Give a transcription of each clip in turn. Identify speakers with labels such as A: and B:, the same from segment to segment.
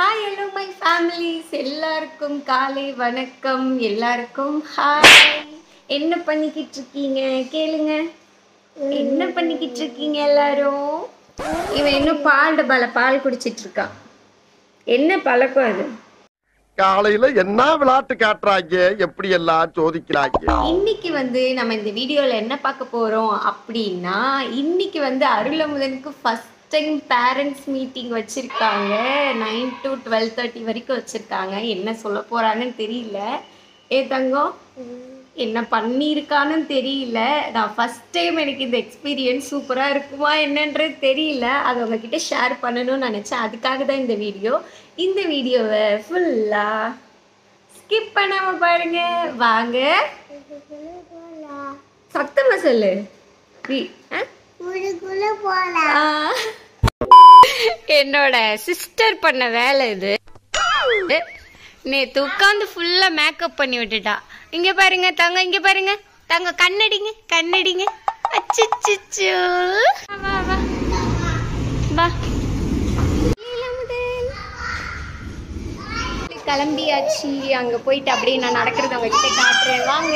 A: Hi hello my families எல்லாருக்கும் காலை வணக்கம் எல்லாருக்கும் ஹாய் என்ன பண்ணிக்கிட்டு இருக்கீங்க கேளுங்க என்ன பண்ணிக்கிட்டு இருக்கீங்க எல்லாரும் இவன் இன்னும் பால் டப்பால பால் குடிச்சிட்டு இருக்கான் என்ன பழக்கம் அது
B: காலையில என்ன விளையாட்டு காட்டுறாங்க எப்படி எல்லாம் சோதிக்கிறாங்க
A: இன்னைக்கு வந்து நம்ம இந்த வீடியோவில் என்ன பார்க்க போகிறோம் அப்படின்னா இன்னைக்கு வந்து அருளமுதனுக்கு ஃபஸ்ட் டைம் பேரண்ட்ஸ் மீட்டிங் வச்சுருக்காங்க நைன் டு டுவெல் தேர்ட்டி வரைக்கும் வச்சுருக்காங்க என்ன சொல்ல போகிறாங்கன்னு தெரியல ஏ தங்கம் என்ன பண்ணியிருக்கான்னு தெரியல நான் ஃபஸ்ட் டைம் எனக்கு இந்த எக்ஸ்பீரியன்ஸ் சூப்பராக இருக்குமா என்னன்றது தெரியல அது உங்ககிட்ட ஷேர் பண்ணணும்னு நினச்சேன் அதுக்காக தான் இந்த வீடியோ இந்த வீடியோவை ஃபுல்லாக ஸ்கிப் பண்ணாம பாருங்க வாங்க சத்தமா சொல்லு வி- ஆ? ஆ. என்னோட சிஸ்டர் பண்ண வேலை இது நேத்து உட்காந்து ஃபுல்லா மேக்கப் பண்ணி விட்டுட்டா இங்க பாருங்க தங்க இங்க பாருங்க தங்க கண்ணடிங்க கண்ணடிங்க அச்சச்சோ வா வா வா லீலாமுதன். கிளம்பியாச்சு அங்க போயிட்டு அப்படியே நான் நடக்கிறது உங்ககிட்ட காட்டுறேன் வாங்க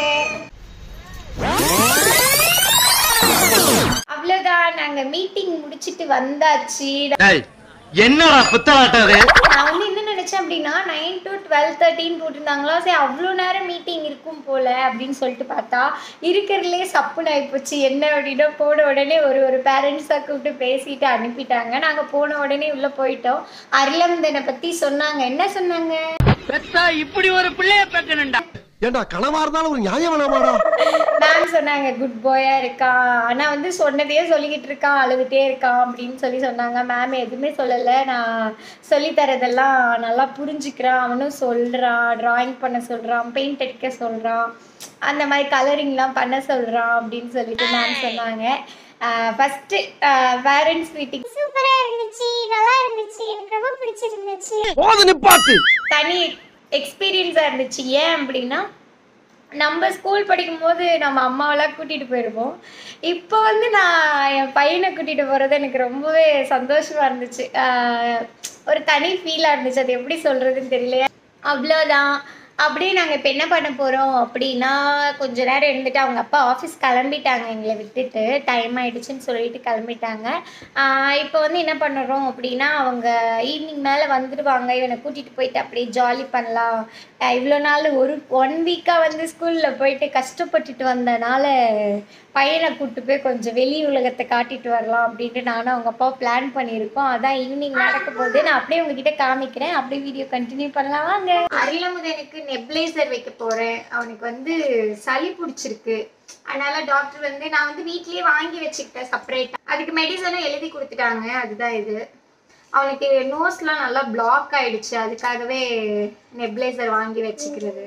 A: அவ்வளவுதான் நாங்க மீட்டிங் முடிச்சிட்டு வந்தாச்சு
C: என்னடா புத்தலாட்டம் அது
A: நான் வந்து என்ன நினைச்சேன் அப்படின்னா நைன் டு டுவெல் தேர்ட்டின்னு போட்டிருந்தாங்களா சரி அவ்வளோ நேரம் மீட்டிங் இருக்கும் போல அப்படின்னு சொல்லிட்டு பார்த்தா இருக்கிறதுலே சப்புன்னு ஆயிப்போச்சு என்ன அப்படின்னா போன உடனே ஒரு ஒரு பேரண்ட்ஸாக கூப்பிட்டு பேசிட்டு அனுப்பிட்டாங்க நாங்கள் போன உடனே உள்ளே போயிட்டோம் அருளமுதனை பற்றி சொன்னாங்க என்ன சொன்னாங்க
C: பெத்தா இப்படி ஒரு பிள்ளைய பெக்கணும்டா
B: ஏண்டா கனவா இருந்தாலும் ஒரு நியாயம் வேணாமாடா
A: மேம் சொன்னாங்க குட் பாயா இருக்கான் ஆனா வந்து சொன்னதையே சொல்லிக்கிட்டு இருக்கான் அழுதுட்டே இருக்கான் அப்படின்னு சொல்லி சொன்னாங்க மேம் எதுவுமே சொல்லலை நான் சொல்லி தரதெல்லாம் நல்லா புரிஞ்சுக்கிறான் அவனும் சொல்றான் டிராயிங் பண்ண சொல்றான் பெயிண்ட் அடிக்க சொல்றான் அந்த மாதிரி கலரிங்லாம் பண்ண சொல்றான் அப்படின்னு சொல்லிட்டு மேம் சொன்னாங்க ஃபர்ஸ்ட் பேரண்ட்ஸ் மீட்டிங்
D: சூப்பரா இருந்துச்சு நல்லா இருந்துச்சு எனக்கு ரொம்ப பிடிச்சிருந்துச்சு
B: போது நிப்பாட்டு
A: தனி எக்ஸ்பீரியன்ஸாக இருந்துச்சு ஏன் அப்படின்னா நம்ம ஸ்கூல் படிக்கும்போது நம்ம அம்மாவெல்லாம் கூட்டிகிட்டு போயிருப்போம் இப்போ வந்து நான் என் பையனை கூட்டிகிட்டு போகிறது எனக்கு ரொம்பவே சந்தோஷமாக இருந்துச்சு ஆஹ் ஒரு தனி ஃபீலாக இருந்துச்சு அது எப்படி சொல்கிறதுன்னு தெரியல அவ்வளோதான் அப்படியே நாங்கள் இப்போ என்ன பண்ண போகிறோம் அப்படின்னா கொஞ்ச நேரம் இருந்துட்டு அவங்க அப்பா ஆஃபீஸ் கிளம்பிட்டாங்க எங்களை விட்டுட்டு டைம் ஆயிடுச்சுன்னு சொல்லிட்டு கிளம்பிட்டாங்க இப்போ வந்து என்ன பண்ணுறோம் அப்படின்னா அவங்க ஈவினிங் மேலே வந்துடுவாங்க இவனை கூட்டிகிட்டு போயிட்டு அப்படியே ஜாலி பண்ணலாம் இவ்வளோ நாள் ஒரு ஒன் வீக்காக வந்து ஸ்கூலில் போயிட்டு கஷ்டப்பட்டுட்டு வந்தனால பையனை கூப்பிட்டு போய் கொஞ்சம் வெளி உலகத்தை காட்டிட்டு வரலாம் அப்படின்ட்டு நானும் அவங்க அப்பா பிளான் பண்ணியிருக்கோம் அதான் ஈவினிங் நடக்க போகுது நான் அப்படியே உங்ககிட்ட காமிக்கிறேன் அப்படியே வீடியோ கண்டினியூ பண்ணலாம் வாங்க அருளமுதனுக்கு நெப்ளைசர் வைக்க போகிறேன் அவனுக்கு வந்து சளி பிடிச்சிருக்கு அதனால டாக்டர் வந்து நான் வந்து வீட்லயே வாங்கி வச்சுக்கிட்டேன் செப்பரேட்டாக அதுக்கு மெடிசனும் எழுதி கொடுத்துட்டாங்க அதுதான் இது அவனுக்கு நோஸ்லாம் நல்லா பிளாக் ஆயிடுச்சு அதுக்காகவே நெப்ளைசர் வாங்கி வச்சுக்கிறது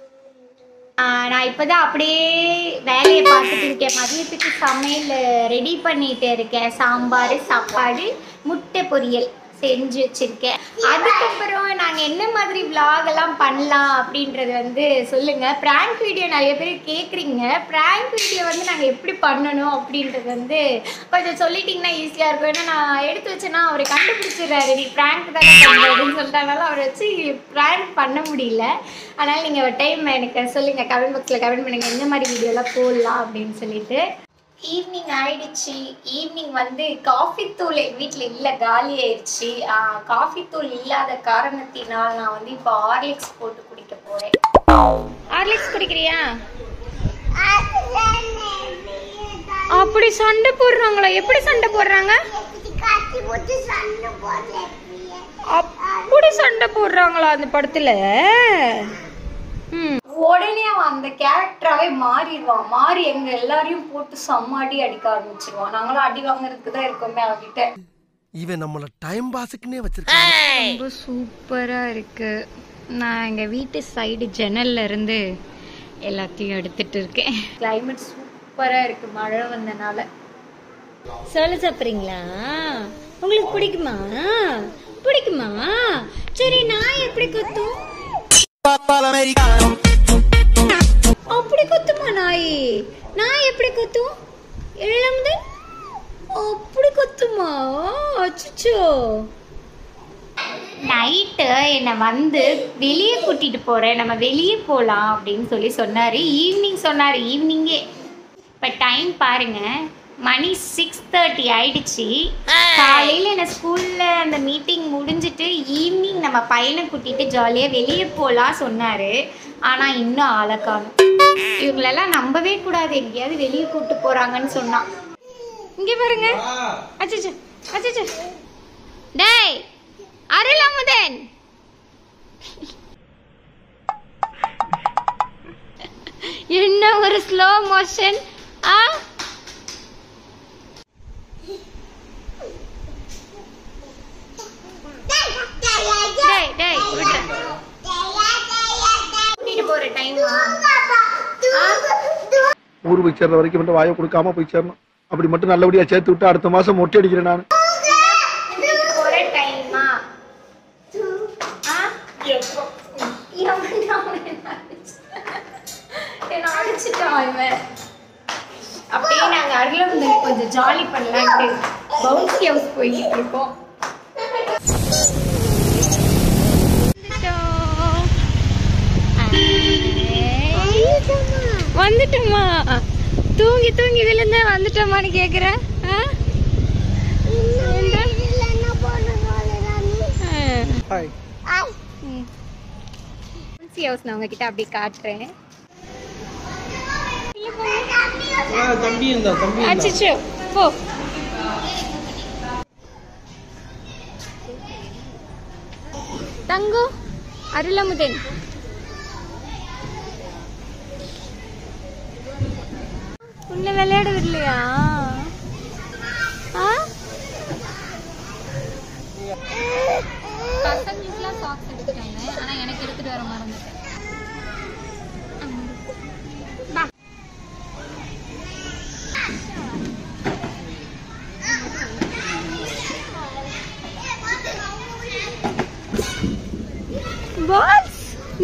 A: ஆஹ் நான் இப்போதான் அப்படியே வேலையை பார்த்துட்டு இருக்கேன் மதியத்துக்கு சமையல் ரெடி பண்ணிட்டு இருக்கேன் சாம்பார் சாப்பாடு முட்டை பொரியல் செஞ்சு வச்சிருக்கேன் அதுக்கப்புறம் நாங்கள் என்ன மாதிரி vlog எல்லாம் பண்ணலாம் அப்படின்றது வந்து சொல்லுங்கள் ப்ராங்க் வீடியோ நிறைய பேர் கேட்குறீங்க ப்ராங்க் வீடியோ வந்து நாங்கள் எப்படி பண்ணணும் அப்படின்றது வந்து கொஞ்சம் சொல்லிட்டீங்கன்னா ஈஸியாக இருக்கும் ஏன்னா நான் எடுத்து வச்சேன்னா அவர் கண்டுபிடிச்சிடுறாரு நீ ப்ராங்க் தானே பண்ணுறதுன்னு சொல்லிட்டாங்கனால அவரை வச்சு ப்ராங்க் பண்ண முடியல அதனால் நீங்கள் ஒரு டைம் எனக்கு சொல்லுங்கள் கமெண்ட் பாக்ஸில் கமெண்ட் பண்ணுங்கள் எந்த மாதிரி வீடியோலாம் போடலாம் அப்படின்னு சொல்லிட்டு ஈவினிங் ஆயிடுச்சு ஈவினிங் வந்து காஃபி தூள் எங்கள் வீட்டில் இல்லை காலி ஆயிடுச்சு காஃபி தூள் இல்லாத காரணத்தினால் நான் வந்து இப்போ ஹார்லிக்ஸ் போட்டு குடிக்க போகிறேன் ஹார்லிக்ஸ் குடிக்கிறியா அப்படி சண்டை போடுறாங்களா எப்படி சண்டை போடுறாங்க
D: கட்டி போட்டு சண்டை போடல
A: அப்படி சண்டை போடுறாங்களா அந்த படத்துல உடனே அவன் அந்த கேரக்டராகவே மாறிடுவான் மாறி எங்க எல்லாரையும் போட்டு செம்ம அடி அடிக்க ஆரம்பிச்சிருவான் நாங்களும் அடி வாங்குறதுக்கு தான் இருக்கோமே அவகிட்ட
B: இவன் நம்மள டைம் பாஸுக்குன்னே வச்சிருக்கான்
A: ரொம்ப சூப்பரா இருக்கு நான் எங்க வீட்டு சைடு ஜன்னல்ல இருந்து எல்லாத்தையும் எடுத்துட்டு இருக்கேன் கிளைமேட் சூப்பரா இருக்கு மழை வந்தனால சொல்ல சாப்பிட்றீங்களா உங்களுக்கு பிடிக்குமா பிடிக்குமா சரி நான் எப்படி கொத்தும் அப்படி கொத்துமா நாய் நாய் எப்படி கொத்தும் இழந்து அப்படி கொத்துமா அச்சுச்சோ நைட்டு என்னை வந்து வெளியே கூட்டிகிட்டு போகிறேன் நம்ம வெளியே போகலாம் அப்படின்னு சொல்லி சொன்னார் ஈவினிங் சொன்னார் ஈவினிங்கே இப்போ டைம் பாருங்க மணி சிக்ஸ் தேர்ட்டி ஆயிடுச்சு காலையில் என்ன ஸ்கூலில் அந்த மீட்டிங் முடிஞ்சிட்டு ஈவினிங் நம்ம பையனை கூட்டிகிட்டு ஜாலியாக வெளியே போகலாம் சொன்னார் ஆனால் இன்னும் ஆளை காணும் இவங்களெல்லாம் நம்பவே கூடாது எங்கேயாவது வெளியே கூப்பிட்டு போகிறாங்கன்னு சொன்னான் இங்கே பாருங்க அச்சச்சோ அச்சச்சோ டேய் அருள் அமுதன் என்ன ஒரு ஸ்லோ மோஷன் ஆ டேய் டேய் விடுறேன் கூட்டிட்டு போற டைமா
E: ஊர் போய் சேர்ற வரைக்கும் மட்டும் வாயை கொடுக்காம போய் சேரணும் அப்படி மட்டும் நல்லபடியா சேர்த்து விட்டு அடுத்த மாசம் மொட்டை அடிக்கிறேன் நான்
A: கூட்டிட்டு போற டைமா ஆ எப்போ இவன் அவன் என்ன அடிச்சான். என்ன அடிச்சுட்டான் இவன் அப்படியே நாங்க அருளமுதல் கொஞ்சம் ஜாலி பண்ணலான்ட்டு பவுன்சி ஹவுஸ் போய்கிட்டு இருக்கோம் வந்துட்டோமா தூங்கி தூங்கி விழுந்த வந்துட்டோமான்னு கேக்குற ஹவுஸ் நான் உங்ககிட்ட அப்படியே காட்டுறேன்
C: தம்பி இருந்தா தம்பி
A: அச்சச்சோ போ தங்கு அருளமுதன் உன்னை விளையாட விடலையா ஆ பசங்களுக்குலாம் சாக்ஸ் எடுத்துட்டாங்க ஆனா எனக்கு எடுத்துட்டு வர மறந்துட்டேன் பா பால்ஸ்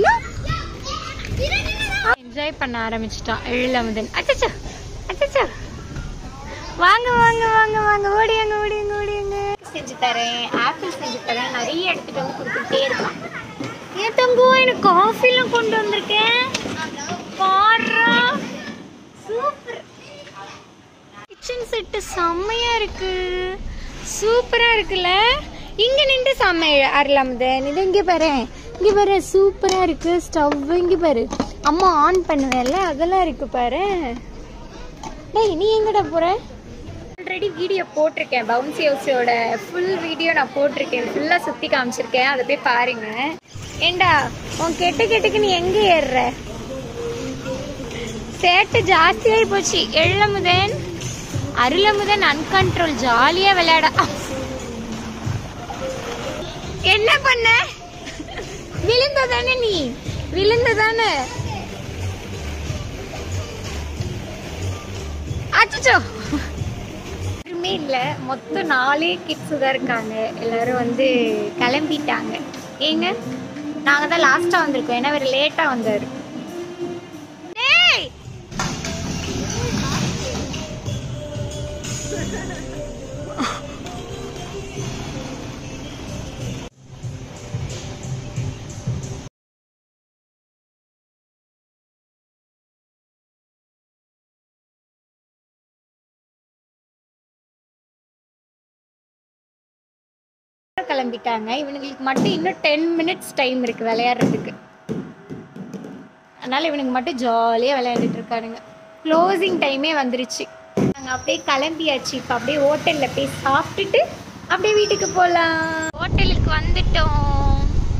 A: என்ஜாய் பண்ண ஆரம்பிச்சிட்டான் எழிலமுதன் அச்சச்சோ அச்சச்சோ வாங்க வாங்க வாங்க வாங்க ஓடியாங்க ஓடியாங்க ஓடியாங்க செஞ்சு தரேன் ஆப்பிள் செஞ்சு தரேன் நிறைய எடுத்துட்டு வந்து கொடுத்துட்டே இருக்கான் ஏன் தங்கோ எனக்கு காஃபிலாம் கொண்டு வந்திருக்கேன் பாடுறா சூப்பர் கிச்சன் செட்டு செம்மையா இருக்கு சூப்பரா இருக்குல்ல இங்க நின்று சமையல் அருளாமதன் இது இங்க பாரு இங்க பாரு சூப்பரா இருக்கு ஸ்டவ் இங்க பாரு அம்மா ஆன் பண்ணுவேன்ல அதெல்லாம் இருக்கு பாரு டேய் நீ எங்கடா போற ஆல்ரெடி வீடியோ போட்டிருக்கேன் பவுன்சி ஹவுஸோட ஃபுல் வீடியோ நான் போட்டிருக்கேன் ஃபுல்லாக சுற்றி காமிச்சிருக்கேன் அதை போய் பாருங்க ஏண்டா உன் கெட்ட கெட்டுக்கு நீ எங்கே ஏறுற சேட்டு ஜாஸ்தியாகி போச்சு எள்ளமுதன் அருளமுதன் அன்கண்ட்ரோல் ஜாலியா விளையாட என்ன பண்ண விழுந்ததானே நீ விழுந்ததானே அச்சோ யாருமே இல்லை மொத்தம் நாலே கிட்ஸ் தான் இருக்காங்க எல்லாரும் வந்து கிளம்பிட்டாங்க ஏங்க நாங்கள் தான் லாஸ்ட்டாக வந்திருக்கோம் ஏன்னா அவர் லேட்டாக வந்தார் டேய் கிளம்பிட்டாங்க இவனுங்களுக்கு மட்டும் இன்னும் டென் மினிட்ஸ் டைம் இருக்கு விளையாடுறதுக்கு அதனால இவனுக்கு மட்டும் ஜாலியாக விளையாண்டுட்டு இருக்கானுங்க க்ளோசிங் டைமே வந்துருச்சு நாங்கள் அப்படியே கிளம்பியாச்சு இப்போ அப்படியே ஹோட்டலில் போய் சாப்பிட்டுட்டு அப்படியே வீட்டுக்கு போகலாம் ஹோட்டலுக்கு வந்துட்டோம்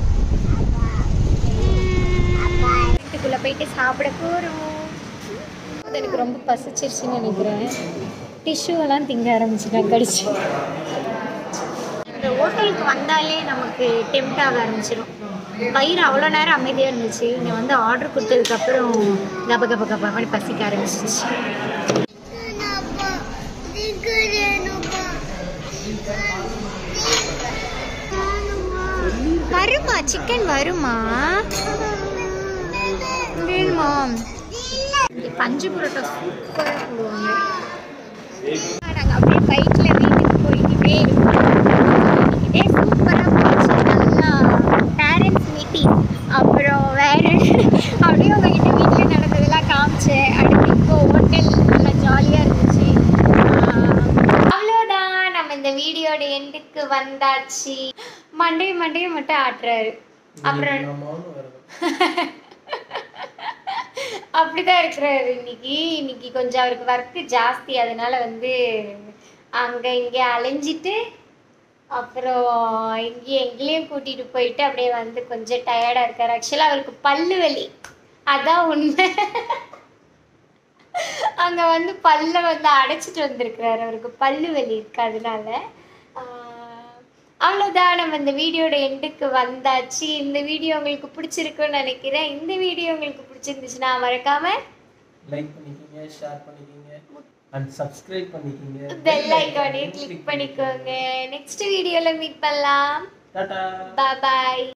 A: வீட்டுக்குள்ளே போயிட்டு சாப்பிட போகிறோம் எனக்கு ரொம்ப பசிச்சிருச்சுன்னு நினைக்கிறேன் டிஷ்யூவெல்லாம் திங்க ஆரம்பிச்சிட்டேன் கடிச்சு இந்த ஹோட்டலுக்கு வந்தாலே நமக்கு டெம்ட் ஆக ஆரம்பிச்சிடும் வயிறு அவ்வளோ நேரம் அமைதியாக இருந்துச்சு இங்கே வந்து ஆர்டர் கொடுத்ததுக்கப்புறம் கப கப கப மாதிரி பசிக்க ஆரம்பிச்சிச்சு வருமா சிக்கன் வருமா வேணுமா இங்க பஞ்சு புரோட்டா சூப்பராக போடுவாங்க நாங்கள் அப்படியே பைக்கில் வீட்டுக்கு போய்கிட்டே இருக்கோம் போய்கிட்டே சூப்பராக போச்சு நல்லா வந்தாச்சு மண்டே மண்டே மட்டும் ஆட்டுறாரு அப்புறம்
C: அம்மாவும் வருது
A: அப்படிதான் இருக்கிறாரு இன்னைக்கு இன்னைக்கு கொஞ்சம் அவருக்கு ஒர்க்கு ஜாஸ்தி அதனால வந்து அங்க இங்க அலைஞ்சிட்டு அப்புறம் இங்கேயும் எங்கேயும் கூட்டிட்டு போயிட்டு அப்படியே வந்து கொஞ்சம் டயர்டா இருக்காரு ஆக்சுவலா அவருக்கு பல்லு வலி அதான் உண்மை அங்க வந்து பல்ல வந்து அடைச்சிட்டு வந்திருக்கிறாரு அவருக்கு பல்லு வலி இருக்கு அதனால ஆஹ் அவ்வளவுதான் நம்ம இந்த வீடியோட எண்டுக்கு வந்தாச்சு இந்த வீடியோ உங்களுக்கு பிடிச்சிருக்குன்னு நினைக்கிறேன் இந்த வீடியோ உங்களுக்கு பிடிச்சிருந்துச்சுன்னா மறக்காம
C: லைக் பண்ணிக்கிங்க ஷேர் பண்ணிக்கிங்க அண்ட் சப்ஸ்கிரைப் பண்ணிக்கிங்க
A: பெல் ஐக்கானையும் கிளிக் பண்ணிக்கோங்க நெக்ஸ்ட் வீடியோல மீட் பண்ணலாம்
C: டாடா
A: பாய்